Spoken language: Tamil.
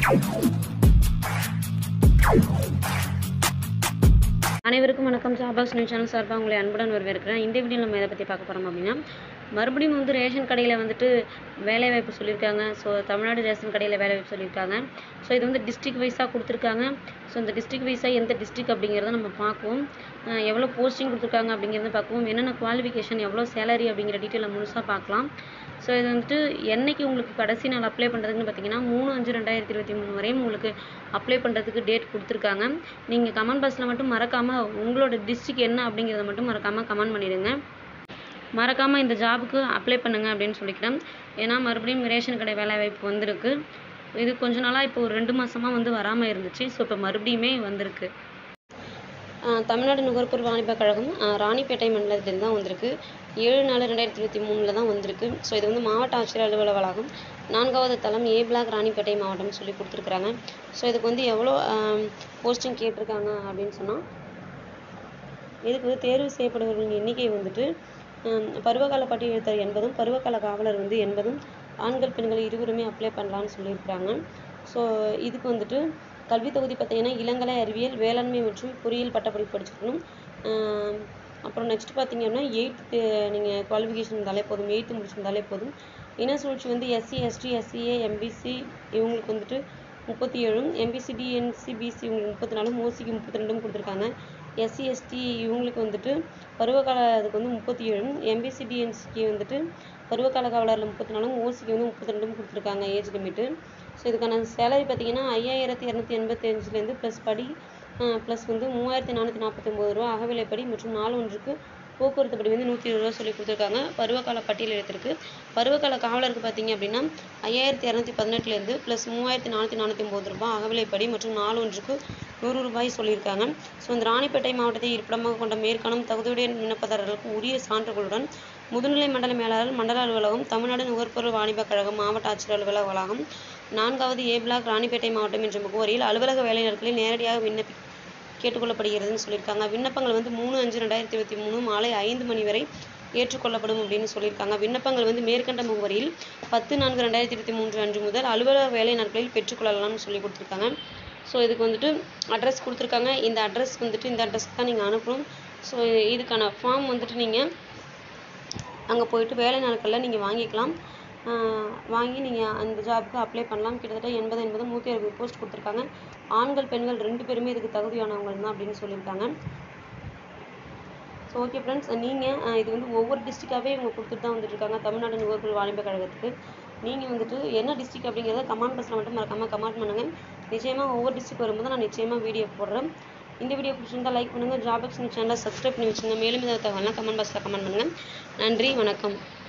அனைவருக்கும் வணக்கம் சாபாக்ஸ் நியூஸ் சேனல் சார்பாக உங்களை அன்புடன் வரவேற்கிறேன் இந்த வீடியோ நம்ம எதை பற்றி பார்க்க போகிறோம் அப்படின்னா மறுபடியும் வந்து ரேஷன் கடையில் வந்துட்டு வேலைவாய்ப்பு சொல்லியிருக்காங்க ஸோ தமிழ்நாடு ரேஷன் கடையில் வேலைவாய்ப்பு சொல்லியிருக்காங்க ஸோ இது வந்து டிஸ்ட்ரிக் வைஸாக கொடுத்துருக்காங்க ஸோ இந்த டிஸ்ட்ரிக் வைஸாக எந்த டிஸ்ட்ரிக் அப்படிங்கிறத நம்ம பார்க்குவோம் அஹ் எவ்வளோ போஸ்டிங் கொடுத்துருக்காங்க அப்படிங்கிறத பார்க்குவோம் என்னென்ன குவாலிஃபிகேஷன் எவ்வளோ சேலரி அப்படிங்கிற டீட்டெயிலை முழுசாக பார்க்கலாம் ஸோ இது வந்துட்டு என்னைக்கு உங்களுக்கு கடைசி நாள் அப்ளை பண்ணுறதுன்னு பார்த்தீங்கன்னா மூணு அஞ்சு ரெண்டாயிரத்தி இருபத்தி மூணு வரையும் உங்களுக்கு அப்ளை பண்ணுறதுக்கு டேட் கொடுத்துருக்காங்க நீங்கள் கமெண்ட் பாக்ஸில் மட்டும் மறக்காமல் உங்களோட டிஸ்ட்ரிக் என்ன அப்படிங்கிறத மட்டும் மறக்காமல் கமெண்ட் பண்ணிடுங்க மறக்காமல் இந்த ஜாபுக்கு அப்ளை பண்ணுங்க அப்படின்னு சொல்லிக்கிறேன் ஏன்னா மறுபடியும் ரேஷன் கடை வேலை வாய்ப்பு வந்திருக்கு இது கொஞ்ச நாளாக இப்போ ஒரு ரெண்டு மாதமாக வந்து வராமல் இருந்துச்சு ஸோ இப்போ மறுபடியுமே வந்திருக்கு ஆஹ் தமிழ்நாடு நுகர்பொருள் வாணிப கழகம் ஆஹ் ராணிப்பேட்டை மண்டலத்தில் தான் வந்திருக்கு ஏழு நாலு ரெண்டாயிரத்தி இருபத்தி மூணில் தான் வந்திருக்கு ஸோ இது வந்து மாவட்ட ஆட்சியர் அலுவலக வளாகம் நான்காவது தளம் ஏ பிளாக் ராணிப்பேட்டை மாவட்டம்னு சொல்லி கொடுத்துருக்குறாங்க ஸோ இதுக்கு வந்து எவ்வளோ போஸ்டிங் கேட்டிருக்காங்க அப்படின்னு சொன்னால் இதுக்கு வந்து தேர்வு செய்யப்படுபவர்களின் எண்ணிக்கை வந்துட்டு ஹம், பருவகால பட்டியெழுத்தர் என்பதும் பருவகால காவலர் வந்து என்பதும் ஆண்கள் பெண்கள் இருவருமே அப்ளை பண்ணலான்னு சொல்லியிருக்கிறாங்க ஸோ இதுக்கு வந்துட்டு கல்வி தொகுதி பார்த்தீங்கன்னா இளங்கலை அறிவியல் வேளாண்மை மற்றும் பொறியியல் பட்டப்படிப்பு படிச்சிருக்கணும் ஆம், அப்புறம் நெக்ஸ்ட் பார்த்தீங்கன்னா எயித்து நீங்கள் குவாலிஃபிகேஷன் இருந்தாலே போதும் எயித்து முடிச்சிருந்தாலே போதும் இன சூழ்ச்சி வந்து எஸ்சி எஸ்டி எஸ்சிஏ எம்பிசி இவங்களுக்கு வந்துட்டு முப்பத்தி ஏழும் எம்பிசி டிஎன்சி பிசி இவங்களுக்கு முப்பத்தி நாலும் ஓசிக்கு முப்பத்தி ரெண்டும் கொடுத்துருக்காங்க எஸ்சி எஸ்டி இவங்களுக்கு வந்துட்டு பருவகால அதுக்கு வந்து முப்பத்தி ஏழும் எம்பிசி டிஎன்சிக்கு வந்துட்டு பருவகால காவலரில் முப்பத்தி நாலும் ஓசிக்கு வந்து முப்பத்தி ரெண்டும் கொடுத்துருக்காங்க ஏஜ் லிமிட்டு ஸோ இதுக்கான சேலரி பார்த்தீங்கன்னா ஐயாயிரத்தி இரநூத்தி எண்பத்தி அஞ்சுலேருந்து ப்ளஸ் படி ப்ளஸ் வந்து மூவாயிரத்தி நானூற்றி நாற்பத்தி ஒம்பது ரூபா அகவிலைப்படி மற்றும் நாலு ஒன்றுக்கு போக்குவரத்து படி வந்து நூற்றி இருபது ரூபா சொல்லி கொடுத்துருக்காங்க பருவகால பட்டியல் எடுத்திருக்கு பருவகால காவலருக்கு பார்த்தீங்க அப்படின்னா ஐயாயிரத்தி இரநூத்தி பதினெட்டுலேருந்து ப்ளஸ் மூவாயிரத்தி நானூற்றி நானூற்றி ஒம்பது ரூபாய் அகவிலைப்படி மற்றும் நாலு ஒன்றுக்கு நூறு ரூபாய் சொல்லியிருக்காங்க ஸோ இந்த ராணிப்பேட்டை மாவட்டத்தை இருப்பிடமாக கொண்ட மேற்காணும் தகுதியுடைய விண்ணப்பதாரர்களுக்கு உரிய சான்றுகளுடன் முதுநிலை மண்டல மேலாளர் மண்டல அலுவலகம் தமிழ்நாடு நுகர்பொருள் வாணிப கழகம் மாவட்ட ஆட்சியர் அலுவலக வளாகம் நான்காவது ஏ பிளாக் ராணிப்பேட்டை மாவட்டம் என்ற முகவரியில் அலுவலக வேலை நாட்களில் நேரடியாக விண்ணப்பி கேட்டுக்கொள்ளப்படுகிறதுன்னு சொல்லியிருக்காங்க விண்ணப்பங்கள் வந்து மூணு அஞ்சு ரெண்டாயிரத்தி இருபத்தி மூணு மாலை ஐந்து மணி வரை ஏற்றுக்கொள்ளப்படும் அப்படின்னு சொல்லியிருக்காங்க விண்ணப்பங்கள் வந்து மேற்கண்ட முகவரியில் பத்து நான்கு ரெண்டாயிரத்தி இருபத்தி மூன்று அன்று முதல் அலுவலக வேலை நாட்களில் பெற்றுக்கொள்ளலாம்னு சொல்லி கொடுத்துருக்காங்க ஸோ இதுக்கு வந்துட்டு அட்ரஸ் கொடுத்துருக்காங்க இந்த அட்ரஸ் வந்துட்டு இந்த அட்ரஸ்க்கு தான் நீங்கள் அனுப்பணும் ஸோ இதுக்கான ஃபார்ம் வந்துட்டு நீங்கள் அங்கே போயிட்டு வேலை நாட்களில் நீங்கள் வாங்கிக்கலாம் ஆஹ் வாங்கி நீங்கள் அந்த ஜாபுக்கு அப்ளை பண்ணலாம் கிட்டத்தட்ட எண்பது எண்பது நூற்றி அறுபது போஸ்ட் கொடுத்துருக்காங்க ஆண்கள் பெண்கள் ரெண்டு பேருமே இதுக்கு தகுதியானவங்க தான் அப்படின்னு சொல்லியிருக்காங்க ஸோ ஓகே ஃப்ரெண்ட்ஸ் நீங்கள் இது வந்து ஒவ்வொரு டிஸ்ட்ரிக்டாகவே இவங்க கொடுத்துட்டு தான் வந்துட்டு இருக்காங்க தமிழ்நாடு நுகர்பொருள் வாணிப கழகத்துக்கு நீங்கள் வந்துட்டு என்ன டிஸ்ட்ரிக் அப்படிங்கிறத கமெண்ட் பாக்ஸில் மட்டும் மறக்காமல் கமெண்ட் பண்ணுங்கள் நிச்சயமாக ஒவ்வொரு டிஸ்ட்ரிக் வரும்போது நான் நிச்சயமாக வீடியோ போடுறேன் இந்த வீடியோ பிடிச்சிருந்தா லைக் பண்ணுங்கள் ஜாபக்ஸ் சேனலை சப்ஸ்கிரைப் பண்ணி வச்சுங்க மேலும் இதை தகவலாம் கமெண்ட் பாக்ஸில் கமெண்ட் பண்ணுங்கள் நன்றி வணக்கம்